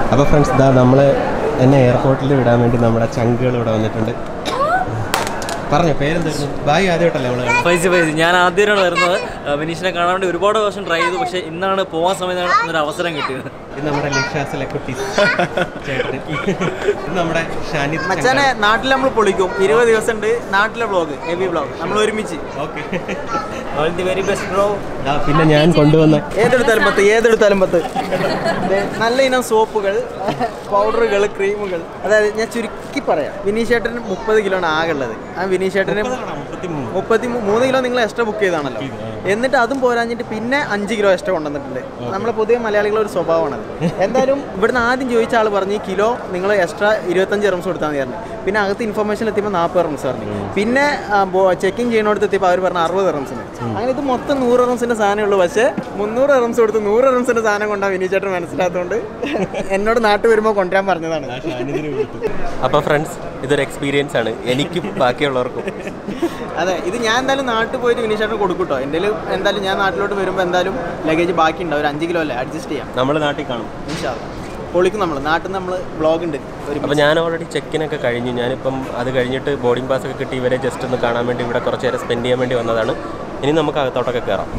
അപ്പോൾ ഫ്രണ്ട്സ് ഇതാ നമ്മൾ എന്നെ എയർപോർട്ടിൽ വിടാൻ വേണ്ടി നമ്മുടെ ചങ്കുകൾ ഇവിടെ വന്നിട്ടുണ്ട് പറഞ്ഞോ പേരെന്തായിരുന്നു ബായ് ആദ്യമായിട്ടല്ലേ നമ്മൾ ഫൈസി ഫൈസി ഞാൻ ആദ്യമായിട്ടാണ് വരുന്നത് ആ, വിനീഷിനെ കാണാൻ വേണ്ടി ഒരുപാട് പ്രാവശ്യം ട്രൈ ചെയ്തു പക്ഷേ ഇന്നാണ് പോകാൻ സമയത്താണ് ഒരു അവസരം കിട്ടിയത് ഇത് നമ്മുടെ ലിഷാസിലെ കുട്ടി ചേട്ടൻ ഇത് നമ്മുടെ ഷാനിദ് മച്ചാനെ നാട്ടിൽ നമ്മൾ പൊളിക്കും ഇരുപത് ദിവസം ഉണ്ട് നാട്ടിലെ ബ്ലോഗ് ഹെവി ബ്ലോഗ് നമ്മൾ ഒരുമിച്ച് okay all the very best bro പിന്നെ ഞാൻ കൊണ്ടുവന്ന ഏതെടുത്താലും പത്ത് ഏതെടുത്താലും പത്ത് ദേ, നല്ല ഇനം സോപ്പുകൾ പൗഡറുകൾ ക്രീമുകൾ അതായത് ഞാൻ ചുരുക്കി പറയാം വിനീഷ് ചേട്ടന് മുപ്പത് കിലോ ആണ് ആകെ ഉള്ളത് ആ വിനീഷ് ചേട്ടന് മുപ്പത്തി മൂ- മൂന്ന് കിലോ നിങ്ങൾ എക്സ്ട്രാ ബുക്ക് ചെയ്താണല്ലോ എന്നിട്ട് അതും പോരാഞ്ഞിട്ട് പിന്നെ അഞ്ച് കിലോ എക്സ്ട്രാ കൊണ്ടുവന്നിട്ടുണ്ട് നമ്മളെ പൊതുവെ മലയാളികളുടെ ഒരു സ്വഭാവമാണത് എന്തായാലും ഇവിടുന്ന് ആദ്യം ചോദിച്ച ആൾ പറഞ്ഞു ഈ കിലോ നിങ്ങൾ എക്സ്ട്രാ ഇരുപത്തഞ്ച് റംസ് കൊടുത്താൽ മതി പറഞ്ഞു പിന്നെ അകത്ത് ഇൻഫർമേഷൻ എത്തിയപ്പോൾ നാൽപ്പത് റംസ് പറഞ്ഞു പിന്നെ ചെക്കിങ് ചെയ്യുന്നിടത്ത് എത്തിയപ്പോൾ അവർ പറഞ്ഞു അറുപത് റംസിന് അങ്ങനെ ഇത് മൊത്തം നൂറ് റംസിന്റെ സാധനമേ ഉള്ളൂ പക്ഷേ മുന്നൂറ് റംസ് കൊടുത്ത് നൂറ് റംസിന്റെ സാധനം കൊണ്ടാണ് വിനീത് ചേട്ടൻ മനസ്സിലാത്തതുകൊണ്ട് എന്നോട് നാട്ടിൽ വരുമ്പോൾ കൊണ്ടുവരാൻ പറഞ്ഞതാണ് അപ്പോൾ ഫ്രണ്ട്സ് ഇതൊരു എക്സ്പീരിയൻസ് ആണ് എനിക്കും ബാക്കിയുള്ളവർക്കും അതെ ഇത് ഞാൻ എന്തായാലും നാട്ടിൽ പോയിട്ട് വിനീത് ചേട്ടൻ കൊടുക്കൂട്ടോ എൻ്റെ എന്തായാലും ഞാൻ നാട്ടിലോട്ട് വരുമ്പോൾ എന്തായാലും ലഗേജ് ബാക്കി ഉണ്ടാവും ഒരു അഞ്ച് കിലോ അല്ലേ അഡ്ജസ്റ്റ് ചെയ്യാം നമ്മൾ നാട്ടിൽ കാണും ഇൻഷാ അല്ലാ. പൊളിക്കും നമ്മൾ നാട്ടിൽ നിന്ന് നമ്മൾ ബ്ലോഗ് ഉണ്ട് ഒരു അപ്പോൾ ഞാൻ ഓൾറെഡി ചെക്കിനൊക്കെ കഴിഞ്ഞു ഞാനിപ്പം അത് കഴിഞ്ഞിട്ട് ബോർഡിംഗ് പാസ് ഒക്കെ കിട്ടി ഇവരെ ജസ്റ്റ് ഒന്ന് കാണാൻ വേണ്ടി ഇവിടെ കുറച്ച് നേരം സ്പെൻഡ് ചെയ്യാൻ വേണ്ടി വന്നതാണ് ഇനി നമുക്ക് അകത്തോട്ടൊക്കെ കയറാം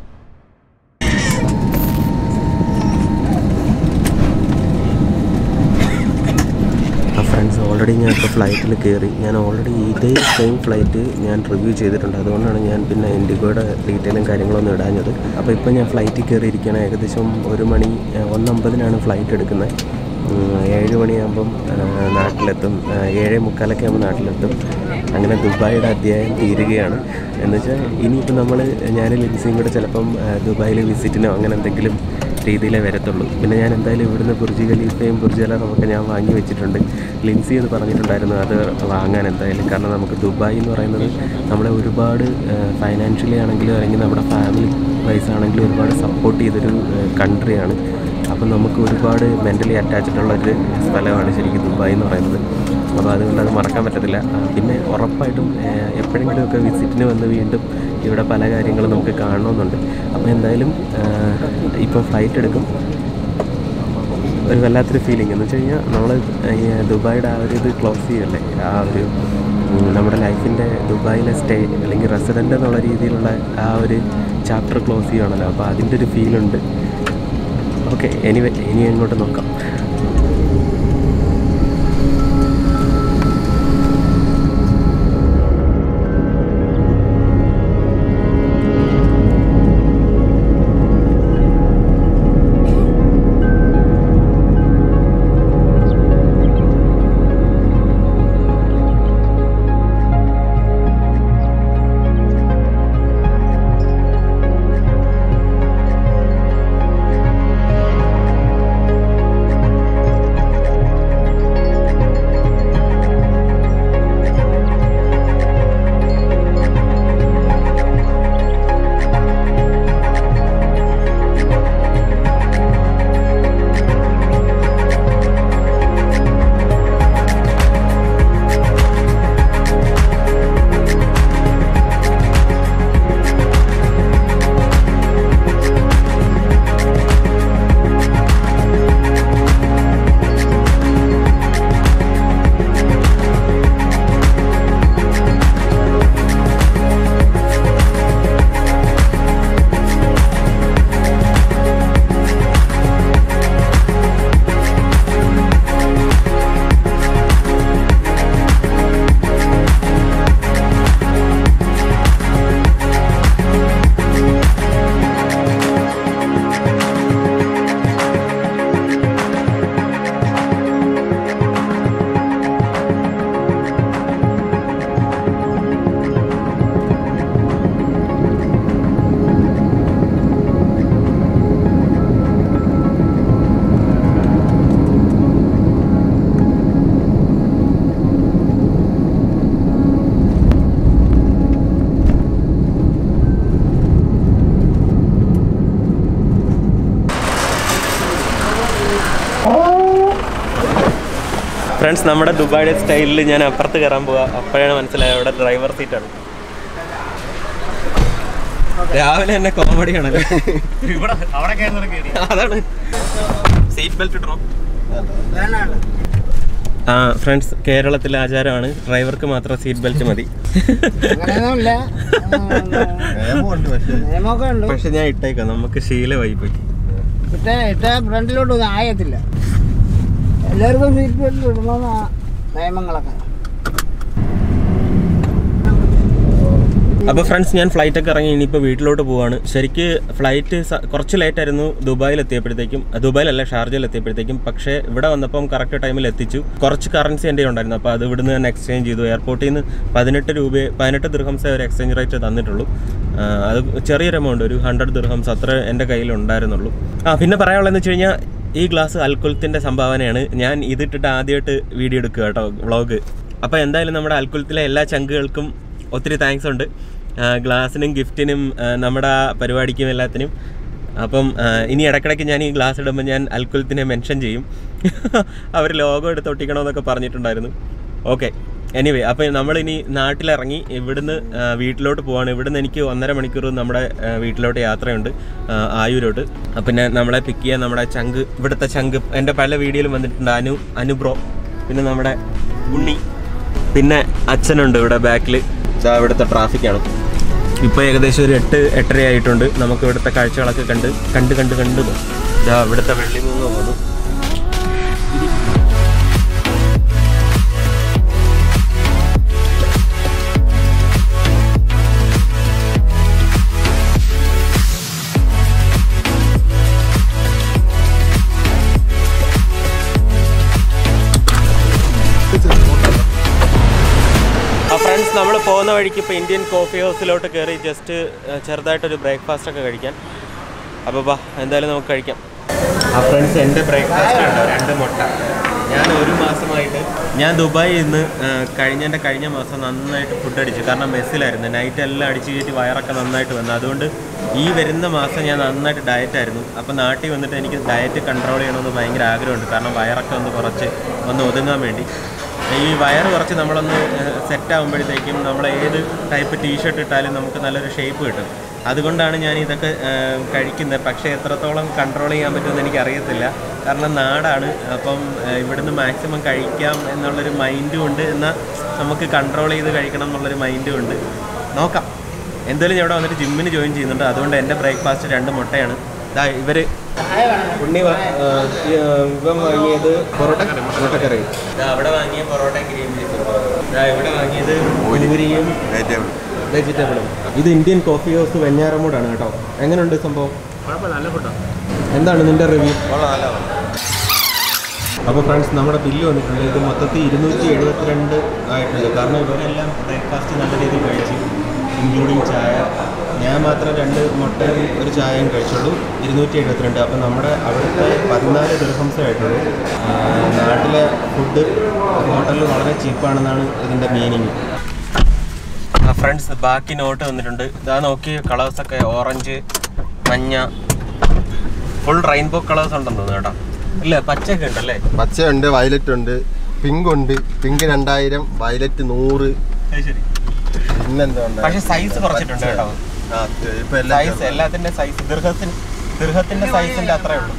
ആ ഫ്രണ്ട്സ് ഓൾറെഡി ഞാൻ ഇപ്പോൾ ഫ്ലൈറ്റിൽ കയറി ഞാൻ ഓൾറെഡി ഇതേ സെയിം ഫ്ലൈറ്റ് ഞാൻ റിവ്യൂ ചെയ്തിട്ടുണ്ട് അതുകൊണ്ടാണ് ഞാൻ പിന്നെ ഇൻഡിഗോയുടെ ഡീറ്റെയിലും കാര്യങ്ങളൊന്നും ഇടാഞ്ഞത് അപ്പോൾ ഇപ്പോൾ ഞാൻ ഫ്ലൈറ്റിൽ കയറിയിരിക്കുകയാണ് ഏകദേശം ഒരു മണി ഏഹ്, ഒന്നമ്പതിനാണ് ഫ്ലൈറ്റ് എടുക്കുന്നത് ഉം, ഏഴ് മണിയാകുമ്പം ഏഹ്, നാട്ടിലെത്തും ഏഹ്, ഏഴേ മുക്കാലൊക്കെ ആകുമ്പോൾ നാട്ടിലെത്തും അങ്ങനെ ദുബായിയുടെ അധ്യായം തീരുകയാണ് എന്ന് വെച്ചാൽ ഇനിയിപ്പോൾ നമ്മൾ ഞാൻ ലിൻസിയും കൂടെ ചിലപ്പം ഏഹ്, ദുബായിൽ വിസിറ്റിനോ അങ്ങനെ എന്തെങ്കിലും രീതിയിലേ വരത്തുള്ളൂ പിന്നെ ഞാൻ എന്തായാലും ഇവിടുന്ന് ബുർജ് ഖലീഫയും ബുർജ് ഒക്കെ ഞാൻ വാങ്ങി വെച്ചിട്ടുണ്ട് ലിൻസി എന്ന് പറഞ്ഞിട്ടുണ്ടായിരുന്നു അത് വാങ്ങാൻ എന്തായാലും കാരണം നമുക്ക് ദുബായ് എന്ന് പറയുന്നത് നമ്മളെ ഒരുപാട് ഫൈനാൻഷ്യലി ആണെങ്കിലും അല്ലെങ്കിൽ നമ്മുടെ ഫാമിലി വൈസ് ആണെങ്കിലും ഒരുപാട് സപ്പോർട്ട് ചെയ്തൊരു കൺട്രിയാണ് അപ്പം നമുക്ക് ഒരുപാട് മെൻ്റലി അറ്റാച്ച്ഡ് ഉള്ള ഒരു സ്ഥലമാണ് ശരിക്കും ദുബായ് എന്ന് പറയുന്നത് അപ്പോൾ അതുകൊണ്ട് അത് മറക്കാൻ പറ്റത്തില്ല ആ, പിന്നെ ഉറപ്പായിട്ടും ഏഹ്, എപ്പോഴെങ്കിലുമൊക്കെ വിസിറ്റിന് വന്ന് വീണ്ടും ഇവിടെ പല കാര്യങ്ങളും നമുക്ക് കാണണമെന്നുണ്ട് അപ്പോൾ എന്തായാലും ഇപ്പോൾ ഫ്ലൈറ്റ് എടുക്കും ഒരു വല്ലാത്തൊരു ഫീലിംഗ് എന്ന് വെച്ച് കഴിഞ്ഞാൽ നമ്മൾ ദുബായിയുടെ ആ ഒരു ഇത് ക്ലോസ് ചെയ്യല്ലേ ആ ഒരു ഉം, നമ്മുടെ ലൈഫിൻ്റെ ദുബായിലെ സ്റ്റേ അല്ലെങ്കിൽ റെസിഡൻ്റ് എന്നുള്ള രീതിയിലുള്ള ആ ഒരു ചാപ്റ്റർ ക്ലോസ് ചെയ്യുകയാണല്ലോ അപ്പോൾ അതിൻ്റെ ഒരു ഫീലുണ്ട് ഓക്കെ ഇനി ഇനി അങ്ങോട്ട് നോക്കാം ഫ്രണ്ട്സ് നമ്മുടെ ദുബായുടെ സ്റ്റൈലിൽ ഞാൻ അപ്പുറത്ത് കയറാൻ പോവാ അപ്പോഴാണ് മനസ്സിലായത് അവിടെ ഡ്രൈവർ സീറ്റാണ് രാവിലെ തന്നെ കോമഡിയാണല്ലോ ഇവിടെ അവിടെ കയറുന്ന കയറി അതാണ് സീറ്റ് ബെൽറ്റ് ഇടണം ആ ഫ്രണ്ട്സ് കേരളത്തിലെ ആചാരമാണ് ഡ്രൈവർക്ക് മാത്രം സീറ്റ് ബെൽറ്റ് മതി അങ്ങനെയൊന്നുമില്ല നിയമമൊക്കെ ഉണ്ട് പക്ഷെ ഞാൻ ഇട്ടേക്കാം നമുക്ക് ശീലമായി പോയി ഇട്ട ഇട്ട ഫ്രണ്ടിലോട്ടൊന്നും ആയത്തില്ല എല്ലാവർക്കും സീറ്റ് ബെൽറ്റ് ഇടണമെന്ന നിയമങ്ങളൊക്കെ അപ്പോൾ ഫ്രണ്ട്സ് ഞാൻ ഫ്ലൈറ്റ് ഒക്കെ ഇറങ്ങി ഇനിയിപ്പോൾ വീട്ടിലോട്ട് പോവാണ് ശരിക്ക് ഫ്ലൈറ്റ് സ- കുറച്ച് ലേറ്റ് ആയിരുന്നു ദുബായിൽ എത്തിയപ്പോഴത്തേക്കും ദുബായിലല്ല ഷാർജയിൽ എത്തിയപ്പോഴത്തേക്കും പക്ഷേ ഇവിടെ വന്നപ്പം കറക്റ്റ് ടൈമിൽ എത്തിച്ചു കുറച്ച് കറൻസി എൻ്റെ ഉണ്ടായിരുന്നു അപ്പോൾ അത് ഇവിടുന്ന് തന്നെ എക്സ്ചേഞ്ച് ചെയ്തു എയർപോർട്ടിൽ നിന്ന് പതിനെട്ട് രൂപ പതിനെട്ട് ദിർഹംസേ ഒരു എക്സ്ചേഞ്ച് റേറ്റ് തന്നിട്ടുള്ളൂ ആ, അത് ചെറിയൊരു എമൗണ്ട് ഒരു ഹൺഡ്രഡ് ദിർഹംസ് അത്ര എൻ്റെ കയ്യിൽ ഉണ്ടായിരുന്നുള്ളൂ ആ പിന്നെ പറയാനുള്ളതെന്ന് വെച്ച് കഴിഞ്ഞാൽ ഈ ഗ്ലാസ് അൽക്കുലത്തിൻ്റെ സംഭാവനയാണ് ഞാൻ ഇതിട്ടിട്ട് ആദ്യമായിട്ട് വീഡിയോ എടുക്കുക കേട്ടോ വ്ളോഗ് അപ്പോൾ എന്തായാലും നമ്മുടെ അൽക്കുലത്തിലെ എല്ലാ ചങ്കുകൾക്കും ഒത്തിരി താങ്ക്സ് ഉണ്ട് ആ, ഗ്ലാസ്സിനും ഗിഫ്റ്റിനും ആ, നമ്മുടെ ആ പരിപാടിക്കും എല്ലാത്തിനും അപ്പം ആ, ഇനി ഇടയ്ക്കിടയ്ക്ക് ഞാൻ ഈ ഗ്ലാസ് ഇടുമ്പോൾ ഞാൻ അൽക്കുലത്തിനെ മെൻഷൻ ചെയ്യും അവർ ലോഗോ എടുത്ത് ഒട്ടിക്കണമെന്നൊക്കെ പറഞ്ഞിട്ടുണ്ടായിരുന്നു ഓക്കെ എനിവേ അപ്പോൾ നമ്മളിനി നാട്ടിലിറങ്ങി ഇവിടുന്ന് ആ, വീട്ടിലോട്ട് പോവാണ് ഇവിടുന്ന് എനിക്ക് ഒന്നര മണിക്കൂർ നമ്മുടെ ആ, വീട്ടിലോട്ട് യാത്രയുണ്ട് ആ, ആയൂരോട്ട് അപ്പം പിന്നെ നമ്മളെ പിക്ക് ചെയ്യാൻ നമ്മുടെ ചങ്ക് ഇവിടുത്തെ ചങ്ക് എൻ്റെ പല വീഡിയോയിലും വന്നിട്ടുണ്ട് അനു അനുബ്രോ പിന്നെ നമ്മുടെ ഉണ്ണി പിന്നെ അച്ഛനുണ്ട് ഇവിടെ ബാക്കിൽ ഇതാ ഇവിടുത്തെ ട്രാഫിക്കാണ് ഇപ്പോൾ ഏകദേശം ഒരു എട്ട് എട്ടര ആയിട്ടുണ്ട് നമുക്ക് ഇവിടുത്തെ കാഴ്ചകളൊക്കെ കണ്ട് കണ്ട് കണ്ട് കണ്ട് പോകും ഇതാ ഇവിടുത്തെ വെള്ളിമൂങ്ങ പോകുന്നു ആ ഫ്രണ്ട്സ് നമ്മൾ പോകുന്ന വഴിക്ക് ഇപ്പോൾ ഇന്ത്യൻ കോഫി ഹൗസിലോട്ട് കയറി ജസ്റ്റ് ചെറുതായിട്ടൊരു ബ്രേക്ക്ഫാസ്റ്റ് ഒക്കെ കഴിക്കാൻ അപ്പോൾ ബാ എന്തായാലും നമുക്ക് കഴിക്കാം ആ ഫ്രണ്ട്സ് എൻ്റെ ബ്രേക്ക്ഫാസ്റ്റ് ഉണ്ടോ രണ്ട് മുട്ട ഞാൻ ഒരു മാസമായിട്ട് ഞാൻ ദുബായിൽ നിന്ന് കഴിഞ്ഞ എൻ്റെ കഴിഞ്ഞ മാസം നന്നായിട്ട് ഫുഡ് അടിച്ചു കാരണം മെസ്സിലായിരുന്നു നൈറ്റ് എല്ലാം അടിച്ച് കയറ്റി വയറൊക്കെ നന്നായിട്ട് വന്നു അതുകൊണ്ട് ഈ വരുന്ന മാസം ഞാൻ നന്നായിട്ട് ഡയറ്റായിരുന്നു അപ്പോൾ നാട്ടിൽ വന്നിട്ട് എനിക്ക് ഡയറ്റ് കൺട്രോൾ ചെയ്യണമെന്ന് ഭയങ്കര ആഗ്രഹമുണ്ട് കാരണം വയറൊക്കെ ഒന്ന് കുറച്ച് ഒന്ന് ഒതുങ്ങാൻ വേണ്ടി ഈ വയറ് കുറച്ച് നമ്മളൊന്ന് സെറ്റ് ആകുമ്പോഴത്തേക്കും നമ്മൾ ഏത് ടൈപ്പ് ടീഷർട്ട് ഇട്ടാലും നമുക്ക് നല്ലൊരു ഷേപ്പ് കിട്ടും അതുകൊണ്ടാണ് ഞാൻ ഇതൊക്കെ ഏഹ്, കഴിക്കുന്നത് പക്ഷേ എത്രത്തോളം കൺട്രോൾ ചെയ്യാൻ പറ്റുമെന്ന് എനിക്കറിയത്തില്ല കാരണം നാടാണ് അപ്പം ഏഹ്, ഇവിടുന്ന് മാക്സിമം കഴിക്കാം എന്നുള്ളൊരു മൈൻഡും ഉണ്ട് എന്നാൽ നമുക്ക് കൺട്രോൾ ചെയ്ത് കഴിക്കണം എന്നുള്ളൊരു മൈൻഡും ഉണ്ട് നോക്കാം എന്തായാലും ഞാൻ ഇവിടെ വന്നിട്ട് ജിമ്മിന് ജോയിൻ ചെയ്യുന്നുണ്ട് അതുകൊണ്ട് എൻ്റെ ബ്രേക്ക്ഫാസ്റ്റ് രണ്ട് മുട്ടയാണ് ഇതാ ഇവര് ഉണ്ണി വാ- ആ, ഈ, ആ, ഇവൻ വാങ്ങിയത് പൊറോട്ട കറി പൊറോട്ട കറി ഇതാ അവിടെ വാങ്ങിയ പൊറോട്ട ഗ്രീൻ പീസും ഇതാ ഇവിടെ വാങ്ങിയത് പൂരിയും വെജിറ്റബിളും ഇത് ഇന്ത്യൻ കോഫി ഹൗസ് വെഞ്ഞാറമൂടാണ് കേട്ടോ എങ്ങനെയുണ്ട് സംഭവം എന്താണ് നിന്റെ റിവ്യൂ അപ്പോൾ ഫ്രണ്ട്സ് നമ്മുടെ ബില്ല് വന്നിട്ടുണ്ട് ഇത് മൊത്തത്തിൽ ഇരുന്നൂറ്റി എഴുപത്തിരണ്ട് ആയിട്ടുണ്ട് കാരണം ഇവരെല്ലാം ബ്രേക്ക്ഫാസ്റ്റ് നല്ല രീതിയിൽ കഴിച്ചു ഇൻക്ലൂഡിങ് ചായ ഞാൻ മാത്രം രണ്ട് മുട്ടയും ഒരു ചായയും കഴിച്ചുള്ളൂ ഇരുന്നൂറ്റി എഴുപത്തിരണ്ട് അപ്പോൾ നമ്മുടെ അവിടുത്തെ പതിനാല് ദീർഘംസേ ആയിട്ടുള്ളൂ ആ, നാട്ടിലെ ഫുഡ് ഹോട്ടലിൽ വളരെ ചീപ്പാണെന്നാണ് ഇതിൻ്റെ മീനിങ് ആ ഫ്രണ്ട്സ് ബാക്കി നോട്ട് വന്നിട്ടുണ്ട് ഇതാ നോക്കി കളേഴ്സൊക്കെ ഓറഞ്ച് മഞ്ഞ ഫുൾ റെയിൻബോ കളേഴ്സ് ഉണ്ടെന്ന് തോന്നുന്നു കേട്ടോ ഇല്ല പച്ചയൊക്കെ ഉണ്ടല്ലേ പച്ചയുണ്ട് വയലറ്റ് ഉണ്ട് പിങ്ക് ഉണ്ട് പിങ്ക് രണ്ടായിരം വയലറ്റ് നൂറ് ശരി പിന്നെന്താ ഉണ്ട്? പക്ഷെ സൈസ് കുറച്ചിട്ടുണ്ട് കേട്ടോ ആ, ഇപ്പൊ എല്ലാം സൈസ് എല്ലാത്തിന്റെ സൈസ് ദീർഘത്തിന് ദീർഘത്തിന്റെ സൈസിന്റെ അത്രേ ഉള്ളൂ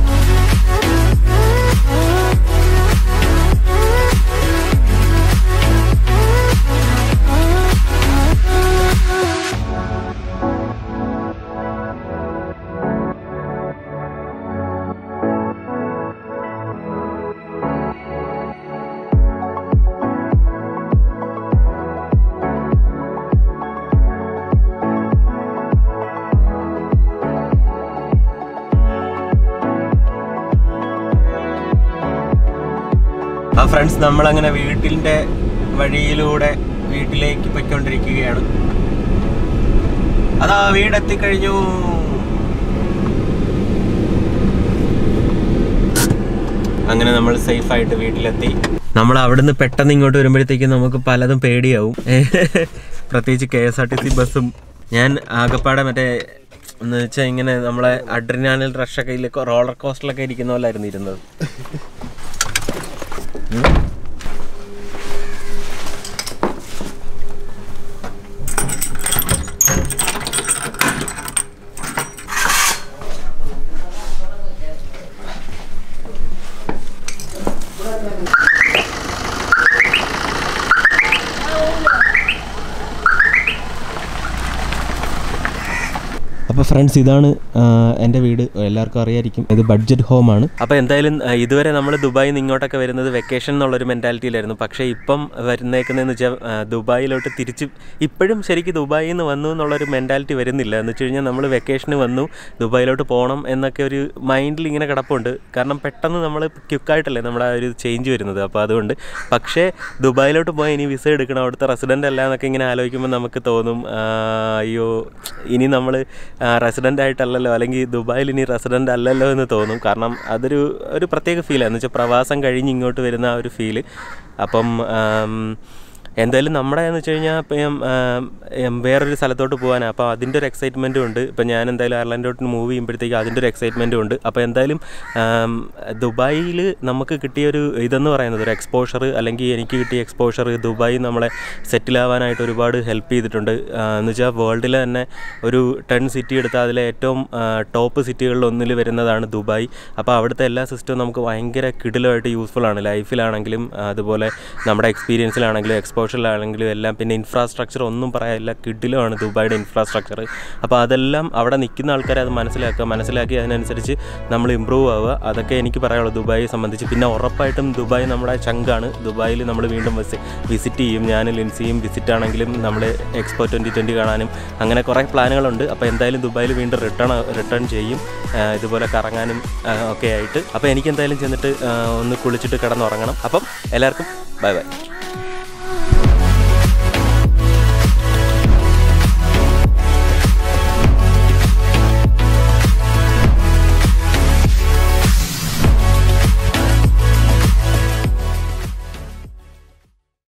ആ ഫ്രണ്ട്സ് നമ്മളങ്ങനെ വീട്ടിൻ്റെ വഴിയിലൂടെ വീട്ടിലേക്ക് പൊയ്ക്കൊണ്ടിരിക്കുകയാണ് അതാ വീടെത്തിക്കഴിഞ്ഞു അങ്ങനെ നമ്മൾ സേഫ് ആയിട്ട് വീട്ടിലെത്തി നമ്മൾ അവിടുന്ന് പെട്ടെന്ന് ഇങ്ങോട്ട് വരുമ്പോഴത്തേക്കും നമുക്ക് പലതും പേടിയാവും പ്രത്യേകിച്ച് K S R T C ബസ്സും ഞാൻ ആകപ്പാടെ മറ്റേ എന്ന് വെച്ചാൽ ഇങ്ങനെ നമ്മളെ അഡ്രിനാലിൽ റഷൊക്കെ ഇല്ല റോളർ കോസ്റ്ററിലൊക്കെ ഇരിക്കുന്ന പോലെ ആയിരുന്നു ഇരുന്നത് അപ്പോൾ ഫ്രണ്ട്സ് ഇതാണ് ആ, എൻ്റെ വീട് എല്ലാവർക്കും അറിയായിരിക്കും ഇത് ബഡ്ജറ്റ് ഹോമാണ് അപ്പോൾ എന്തായാലും ആ, ഇതുവരെ നമ്മൾ ദുബായിൽ നിന്ന് ഇങ്ങോട്ടൊക്കെ വരുന്നത് വെക്കേഷൻ എന്നുള്ളൊരു മെൻറ്റാലിറ്റിയിലായിരുന്നു പക്ഷേ ഇപ്പം വരുന്നേക്കുന്നതെന്ന് വെച്ചാൽ ആ, ദുബായിലോട്ട് തിരിച്ച് ഇപ്പോഴും ശരിക്കും ദുബായിൽ നിന്ന് വന്നു എന്നുള്ളൊരു മെൻറ്റാലിറ്റി വരുന്നില്ല എന്ന് വെച്ച് കഴിഞ്ഞാൽ നമ്മൾ വെക്കേഷന് വന്നു ദുബായിലോട്ട് പോകണം എന്നൊക്കെ ഒരു മൈൻഡിൽ ഇങ്ങനെ കിടപ്പുണ്ട് കാരണം പെട്ടെന്ന് നമ്മൾ ക്വിക്കായിട്ടല്ലേ നമ്മുടെ ആ ഒരു ചേഞ്ച് വരുന്നത് അപ്പോൾ അതുകൊണ്ട് പക്ഷേ ദുബായിലോട്ട് പോയാൽ ഇനി വിസ എടുക്കണം അവിടുത്തെ റെസിഡൻ്റ് അല്ല എന്നൊക്കെ ഇങ്ങനെ ആലോചിക്കുമ്പോൾ നമുക്ക് തോന്നും ആ, അയ്യോ ഇനി നമ്മൾ റെസിഡൻ്റ് ആയിട്ടല്ലല്ലോ അല്ലെങ്കിൽ ദുബായിൽ ഇനി റെസിഡൻ്റ് അല്ലല്ലോ എന്ന് തോന്നും കാരണം അതൊരു ഒരു പ്രത്യേക ഫീലാണ് എന്ന് വെച്ചാൽ പ്രവാസം കഴിഞ്ഞ് ഇങ്ങോട്ട് വരുന്ന ആ ഒരു ഫീല് അപ്പം ആം, എന്തായാലും നമ്മുടെ എന്ന് വെച്ച് കഴിഞ്ഞാൽ ഇപ്പം ആം, ഉം, വേറൊരു സ്ഥലത്തോട്ട് പോകാനാണ് അപ്പോൾ അതിൻ്റെ ഒരു എക്സൈറ്റ്മെൻറ്റും ഉണ്ട് ഇപ്പം ഞാൻ എന്തായാലും അയർലൻഡോട്ട് മൂവ് ചെയ്യുമ്പോഴത്തേക്ക് അതിൻ്റെ ഒരു എക്സൈറ്റ്മെൻറ്റും ഉണ്ട് അപ്പോൾ എന്തായാലും ആം, ദുബായിൽ നമുക്ക് കിട്ടിയൊരു ഇതെന്ന് പറയുന്നത് ഒരു എക്സ്പോഷർ അല്ലെങ്കിൽ എനിക്ക് കിട്ടിയ എക്സ്പോഷർ ദുബായ് നമ്മളെ സെറ്റിൽ ആവാനായിട്ട് ഒരുപാട് ഹെൽപ്പ് ചെയ്തിട്ടുണ്ട് ആ, എന്ന് വെച്ചാൽ വേൾഡിലെ തന്നെ ഒരു ടെൻ സിറ്റി എടുത്താൽ അതിലെ ഏറ്റവും ടോപ്പ് സിറ്റികളിൽ ഒന്നിൽ വരുന്നതാണ് ദുബായ് അപ്പോൾ അവിടുത്തെ എല്ലാ സിസ്റ്റവും നമുക്ക് ഭയങ്കര കിടിലമായിട്ട് യൂസ്ഫുൾ ആണ് ലൈഫിലാണെങ്കിലും അതുപോലെ നമ്മുടെ എക്സ്പീരിയൻസിലാണെങ്കിലും എക്സ്പോഷറിലാണെങ്കിലും എല്ലാം പിന്നെ ഇൻഫ്രാസ്ട്രക്ചർ ഒന്നും പറയാനില്ല കിടിലമാണ് ദുബായിയുടെ ഇൻഫ്രാസ്ട്രക്ചർ അപ്പോൾ അതെല്ലാം അവിടെ നിൽക്കുന്ന ആൾക്കാരെ അത് മനസ്സിലാക്കുക മനസ്സിലാക്കി അതിനനുസരിച്ച് നമ്മൾ ഇമ്പ്രൂവ് ആവുക അതൊക്കെ എനിക്ക് പറയാനുള്ളൂ ദുബായിയെ സംബന്ധിച്ച് പിന്നെ ഉറപ്പായിട്ടും ദുബായ് നമ്മുടെ ചങ്കാണ് ദുബായിൽ നമ്മൾ വീണ്ടും വിസിറ്റ് ചെയ്യും ഞാൻ ലിൻസിയും വിസിറ്റ് ആണെങ്കിലും നമ്മൾ എക്സ്പോ ട്വൻറ്റി ട്വൻറ്റി കാണാനും അങ്ങനെ കുറേ പ്ലാനുകളുണ്ട് അപ്പോൾ എന്തായാലും ദുബായിൽ വീണ്ടും റിട്ടേൺ റിട്ടേൺ ചെയ്യും ആ, ഇതുപോലെ കറങ്ങാനും ആ, ഒക്കെ ആയിട്ട് അപ്പോൾ എനിക്ക് എന്തായാലും ചെന്നിട്ട് ആ, ഒന്ന് കുളിച്ചിട്ട് കിടന്നുറങ്ങണം അപ്പം എല്ലാവർക്കും ബൈ ബൈ